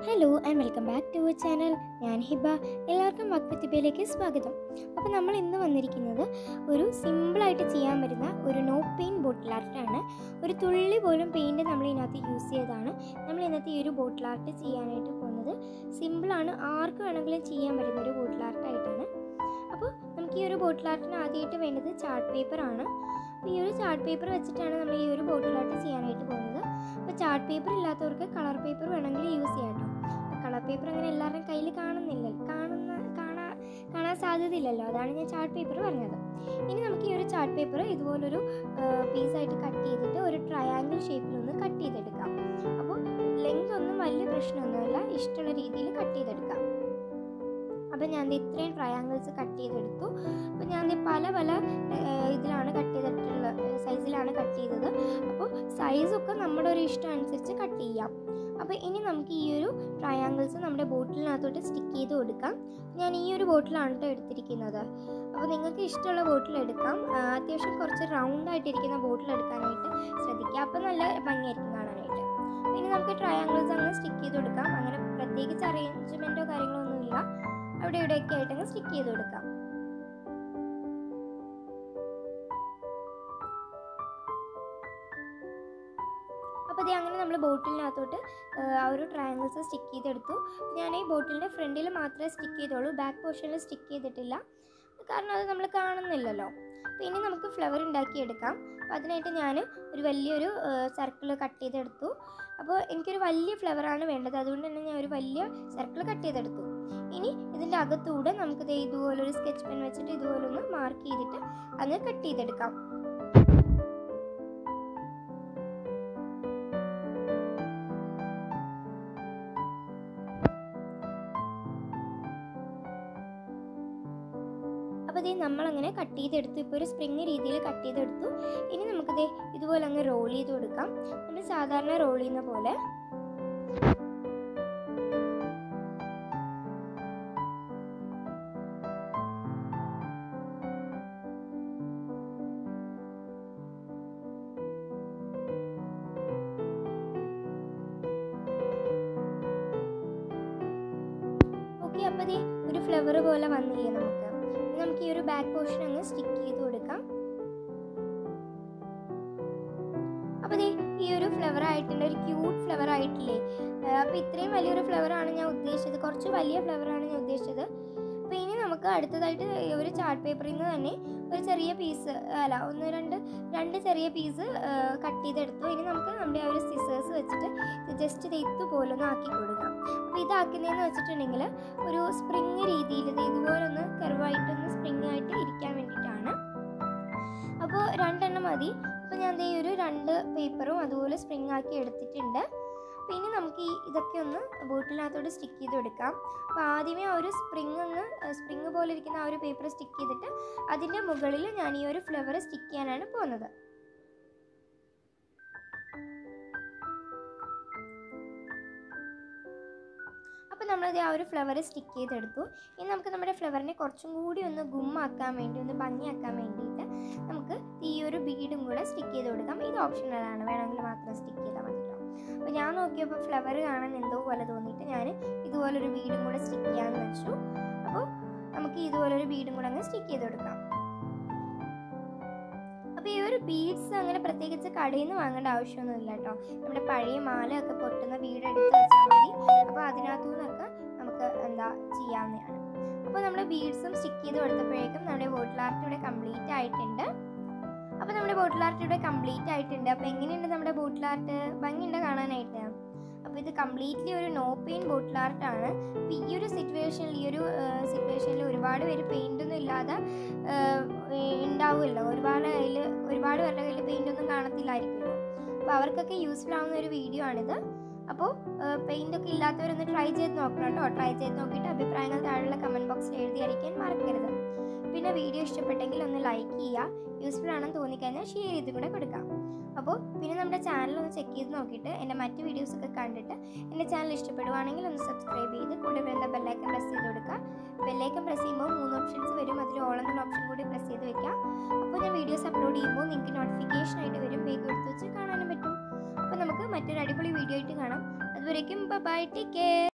hello and welcome back to channel ഞാൻ ഹിബ എല്ലാവർക്കും വക്പത്തിബയിലേക്ക് സ്വാഗതം അപ്പോൾ നമ്മൾ ഇന്ന് വന്നിരിക്കുന്നത് ഒരു സിമ്പിളായിട്ട് ചെയ്യാൻ പറ്റുന്ന ഒരു നോ പെയിൻറ്റ് ബോട്ടിൽ ആർട്ടാണ് ഒരു തുള്ളി പോലും പെയിൻറ്റ് നമ്മൾ ഇതിനകത്ത് യൂസ് ചെയ്തതാണ് നമ്മൾ ഇന്നത്തെ ഈ ഒരു ബോട്ടിൽ ആർട്ട് ചെയ്യാനായിട്ട് പോകുന്നത് സിമ്പിളാണ് ആർക്ക് വേണമെങ്കിലും ചെയ്യാൻ പറ്റുന്ന ഒരു ബോട്ടിൽ ആർട്ടായിട്ടാണ് അപ്പോൾ നമുക്ക് ഈ ഒരു ബോട്ടിൽ ആർട്ടിന് ആദ്യമായിട്ട് വേണ്ടത് ചാർട്ട് പേപ്പറാണ് അപ്പോൾ ഈ ഒരു ചാർട്ട് പേപ്പർ വെച്ചിട്ടാണ് നമ്മൾ ഈ ഒരു ബോട്ടിൽ ആർട്ട് ചെയ്യാനായിട്ട് പോകുന്നത് അപ്പോൾ ചാർട്ട് പേപ്പർ ഇല്ലാത്തവർക്ക് കളർ പേപ്പർ വേണമെങ്കിൽ യൂസ് ചെയ്യാം കേട്ടോ കളർ പേപ്പർ അങ്ങനെ എല്ലാവരുടെയും കയ്യിൽ കാണുന്നില്ല കാണുന്ന കാണാൻ കാണാൻ സാധ്യതയില്ലല്ലോ അതാണ് ഞാൻ ചാർട്ട് പേപ്പർ പറഞ്ഞത് ഇനി നമുക്ക് ഈ ഒരു ചാർട്ട് പേപ്പർ ഇതുപോലൊരു പീസായിട്ട് കട്ട് ചെയ്തിട്ട് ഒരു ട്രയാങ്കിൾ ഷേപ്പിലൊന്ന് കട്ട് ചെയ്തെടുക്കാം അപ്പോൾ ലെങ്ത് ഒന്നും വലിയ പ്രശ്നമൊന്നുമില്ല ഇഷ്ടമുള്ള രീതിയിൽ കട്ട് ചെയ്തെടുക്കാം അപ്പോൾ ഞാൻ ദേ ഇത്രയും ട്രയാങ്കിൾസ് കട്ട് ചെയ്തെടുത്തു അപ്പോൾ ഞാൻ ദേ പല പല ഏഹ്, ഇതിലാണ് കട്ട് ചെയ്തിട്ടുള്ള സൈസിലാണ് കട്ട് ചെയ്തത് അപ്പോൾ സൈസൊക്കെ നമ്മുടെ ഒരു ഇഷ്ടം അനുസരിച്ച് കട്ട് ചെയ്യാം അപ്പോൾ ഇനി നമുക്ക് ഈ ഒരു ട്രയാങ്കിൾസ് നമ്മുടെ ബോട്ടിലിനകത്തോട്ട് സ്റ്റിക്ക് ചെയ്ത് കൊടുക്കാം ഞാൻ ഈ ഒരു ബോട്ടിലാണ് കേട്ടോ എടുത്തിരിക്കുന്നത് അപ്പോൾ നിങ്ങൾക്ക് ഇഷ്ടമുള്ള ബോട്ടിൽ എടുക്കാം ആ, അത്യാവശ്യം കുറച്ച് റൗണ്ട് ആയിട്ടിരിക്കുന്ന ബോട്ടിൽ എടുക്കാനായിട്ട് ശ്രദ്ധിക്കുക അപ്പോൾ നല്ല ഭംഗിയായിരിക്കും കാണാനായിട്ട് ഇനി നമുക്ക് ട്രയാങ്കിൾസ് അങ്ങ് സ്റ്റിക്ക് ചെയ്ത് കൊടുക്കാം അങ്ങനെ പ്രത്യേകിച്ച് അറേഞ്ച്മെൻറ്റോ കാര്യങ്ങളോ ഒന്നുമില്ല അവിടെ ഇവിടെയൊക്കെ ആയിട്ട് അങ്ങ് സ്റ്റിക്ക് ചെയ്ത് കൊടുക്കാം അപ്പോൾ ഇത് അങ്ങനെ നമ്മൾ ബോട്ടിലിനകത്തോട്ട് ആ ഒരു ട്രയാങ്കിൾസ് സ്റ്റിക്ക് ചെയ്തെടുത്തു ഞാൻ ഈ ബോട്ടിലിൻ്റെ ഫ്രണ്ടിൽ മാത്രമേ സ്റ്റിക്ക് ചെയ്തോളൂ ബാക്ക് പോർഷനിൽ സ്റ്റിക്ക് ചെയ്തിട്ടില്ല കാരണം അത് നമ്മൾ കാണുന്നില്ലല്ലോ അപ്പോൾ ഇനി നമുക്ക് ഫ്ലവർ ഉണ്ടാക്കിയെടുക്കാം അപ്പോൾ അതിനായിട്ട് ഞാൻ ഒരു വലിയൊരു സർക്കിൾ കട്ട് ചെയ്തെടുത്തു അപ്പോൾ എനിക്കൊരു വലിയ ഫ്ലവറാണ് വേണ്ടത് അതുകൊണ്ട് തന്നെ ഞാൻ ഒരു വലിയ സർക്കിൾ കട്ട് ചെയ്തെടുത്തു ഇനി ഇതിൻ്റെ അകത്തൂടെ നമുക്ക് ദേ ഇതുപോലൊരു സ്കെച്ച് പെൻ വെച്ചിട്ട് ഇതുപോലൊന്ന് മാർക്ക് ചെയ്തിട്ട് അങ്ങ് കട്ട് ചെയ്തെടുക്കാം അപ്പോൾ ഇതേ നമ്മളങ്ങനെ കട്ട് ചെയ്തെടുത്തു ഇപ്പോൾ ഒരു സ്പ്രിങ് രീതിയിൽ കട്ട് ചെയ്തെടുത്തു ഇനി നമുക്കിത് ഇതുപോലെ അങ്ങ് റോൾ ചെയ്ത് കൊടുക്കാം നമ്മൾ സാധാരണ റോൾ ചെയ്യുന്ന പോലെ ഓക്കെ അപ്പോൾ ദേ ഒരു ഫ്ലവർ പോലെ വന്നില്ലേ നമുക്ക് ഇനി നമുക്ക് ഈ ഒരു ബാക്ക് പോർഷൻ അങ്ങ് സ്റ്റിക്ക് ചെയ്ത് കൊടുക്കാം അപ്പോൾ ദേ ഈ ഒരു ഫ്ലവർ ആയിട്ടുണ്ട് ഒരു ക്യൂട്ട് ഫ്ലവർ ആയിട്ടില്ലേ അപ്പോൾ ഇത്രയും വലിയൊരു flower ആണ് ഞാൻ ഉദ്ദേശിച്ചത് കുറച്ച് വലിയ flower ആണ് ഞാൻ ഉദ്ദേശിച്ചത് അപ്പോൾ ഇനി നമുക്ക് അടുത്തതായിട്ട് ഈ ഒരു ചാർട്ട് പേപ്പറിൽ നിന്ന് തന്നെ ഒരു ചെറിയ പീസ് അല്ല ഒന്ന് രണ്ട് രണ്ട് ചെറിയ പീസ് കട്ട് ചെയ്തെടുത്തു ഇനി നമുക്ക് നമ്മുടെ ആ ഒരു സിസേഴ്സ് വെച്ചിട്ട് ജസ്റ്റ് ഇത് ഇതുപോലെ ഒന്ന് ആക്കി കൊടുക്കാം അപ്പോൾ ഇതാക്കുന്നതെന്ന് വെച്ചിട്ടുണ്ടെങ്കിൽ ഒരു സ്പ്രിങ് രീതിയിൽ ഇത് ഇതുപോലൊന്ന് കർവായിട്ടൊന്ന് സ്പ്രിങ് ആയിട്ട് ഇരിക്കാൻ വേണ്ടിയിട്ടാണ് അപ്പോൾ രണ്ടെണ്ണം മതി അപ്പോൾ ഞാൻ ദേ ഈ ഒരു രണ്ട് പേപ്പറും അതുപോലെ സ്പ്രിങ് ആക്കി എടുത്തിട്ടുണ്ട് അപ്പോൾ ഇനി നമുക്ക് ഈ ഇതൊക്കെ ഒന്ന് ബോട്ടിലിനകത്തോട്ട് സ്റ്റിക്ക് ചെയ്ത് കൊടുക്കാം അപ്പോൾ ആദ്യമേ ആ ഒരു സ്പ്രിങ് ഒന്ന് സ്പ്രിങ് പോലെ ഇരിക്കുന്ന ആ ഒരു പേപ്പർ സ്റ്റിക്ക് ചെയ്തിട്ട് അതിൻ്റെ മുകളിൽ ഞാൻ ഈ ഒരു ഫ്ലവർ സ്റ്റിക്ക് ചെയ്യാനാണ് പോകുന്നത് അപ്പോൾ നമ്മളത് ആ ഒരു ഫ്ലവർ സ്റ്റിക്ക് ചെയ്തെടുത്തു ഇനി നമുക്ക് നമ്മുടെ ഫ്ലവറിനെ കുറച്ചും കൂടി ഒന്ന് ഗുമ്മാക്കാൻ വേണ്ടി ഒന്ന് ഭംഗിയാക്കാൻ വേണ്ടിയിട്ട് നമുക്ക് ഈ ഒരു ബീഡും കൂടെ സ്റ്റിക്ക് ചെയ്ത് കൊടുക്കാം ഇത് ഓപ്ഷണലാണ് വേണമെങ്കിൽ മാത്രം സ്റ്റിക്ക് ചെയ്താൽ മതി കേട്ടോ അപ്പോൾ ഞാൻ നോക്കിയപ്പോൾ ഫ്ലവർ കാണാൻ എന്തോ പോലെ തോന്നിയിട്ട് ഞാൻ ഇതുപോലൊരു ബീഡും കൂടെ സ്റ്റിക്ക് ചെയ്യാമെന്ന് വെച്ചു അപ്പോൾ നമുക്ക് ഇതുപോലൊരു ബീഡും കൂടെ അങ്ങ് സ്റ്റിക്ക് ചെയ്ത് കൊടുക്കാം അപ്പോൾ ഈ ഒരു ബീഡ്സ് അങ്ങനെ പ്രത്യേകിച്ച് കടയിൽ നിന്ന് വാങ്ങേണ്ട ആവശ്യമൊന്നുമില്ല കേട്ടോ നമ്മുടെ പഴയ മാലയൊക്കെ പൊട്ടുന്ന ബീഡ് എടുത്ത് വെച്ചാൽ മതി അപ്പോൾ അതിനകത്തു നിന്നൊക്കെ നമുക്ക് എന്താ ചെയ്യാവുന്നതാണ് അപ്പോൾ നമ്മൾ ബീഡ്സും സ്റ്റിക്ക് ചെയ്ത് കൊടുത്തപ്പോഴേക്കും നമ്മുടെ ബോട്ടിൽ ആർട്ട് ഇവിടെ കംപ്ലീറ്റ് ആയിട്ടുണ്ട് അപ്പോൾ നമ്മുടെ ബോട്ടിൽ ആർട്ട് ഇവിടെ കംപ്ലീറ്റ് ആയിട്ടുണ്ട് അപ്പോൾ എങ്ങനെയുണ്ട് നമ്മുടെ ബോട്ടിൽ ആർട്ട് ഭംഗിയുണ്ട് കാണാനായിട്ട് അപ്പോൾ ഇത് കംപ്ലീറ്റ്ലി ഒരു നോ പെയിൻ ബോട്ടിൽ ആർട്ടാണ് അപ്പോൾ ഈ ഒരു സിറ്റുവേഷനിൽ ഈ ഒരു സിറ്റുവേഷനിൽ ഒരുപാട് പേര് പെയിൻ്റ് ഒന്നും ഇല്ലാതെ ഏഹ്, ഉണ്ടാവുമല്ലോ ഒരുപാട് കയ്യിൽ ഒരുപാട് പേരുടെ കയ്യിൽ പെയിൻ്റ് ഒന്നും കാണത്തില്ലായിരിക്കുമല്ലോ അപ്പോൾ അവർക്കൊക്കെ യൂസ്ഫുൾ ആവുന്ന ഒരു വീഡിയോ ആണിത് അപ്പോൾ പെയിൻ്റ് ഒക്കെ ഇല്ലാത്തവരൊന്ന് ട്രൈ ചെയ്ത് നോക്കണം കേട്ടോ ട്രൈ ചെയ്ത് നോക്കിയിട്ട് അഭിപ്രായങ്ങൾ താഴെയുള്ള കമൻറ്റ് ബോക്സിൽ എഴുതി അറിയിക്കാൻ മറക്കരുത് പിന്നെ വീഡിയോ ഇഷ്ടപ്പെട്ടെങ്കിൽ ഒന്ന് ലൈക്ക് ചെയ്യുക യൂസ്ഫുൾ ആണെന്ന് തോന്നിക്കഴിഞ്ഞാൽ ഷെയർ ചെയ്തും കൂടെ കൊടുക്കാം അപ്പോൾ പിന്നെ നമ്മുടെ ചാനൽ ഒന്ന് ചെക്ക് ചെയ്ത് നോക്കിയിട്ട് എൻ്റെ മറ്റ് വീഡിയോസ് ഒക്കെ കണ്ടിട്ട് എൻ്റെ ചാനൽ ഇഷ്ടപ്പെടുവാണെങ്കിൽ ഒന്ന് സബ്സ്ക്രൈബ് ചെയ്ത് കൂടെ വരുന്ന ബെല്ലൈക്കൻ പ്രസ് ചെയ്ത് കൊടുക്കുക ബെല്ലൈക്കൻ പ്രസ് ചെയ്യുമ്പോൾ മൂന്ന് ഓപ്ഷൻസ് വരും അതിൽ ഓൾ എന്ന ഓപ്ഷൻ കൂടി പ്രസ് ചെയ്ത് വെക്കുക അപ്പോൾ ഞാൻ വീഡിയോസ് അപ്ലോഡ് ചെയ്യുമ്പോൾ നിങ്ങൾക്ക് നോട്ടിഫിക്കേഷൻ ആയിട്ട് വരും വേഗം എടുത്ത് വെച്ച് കാണാനും പറ്റും അപ്പോൾ നമുക്ക് മറ്റൊരു അടിപൊളി വീഡിയോ ആയിട്ട് കാണാം അതുവരേക്കും ബൈ ടേക്ക് കെയർ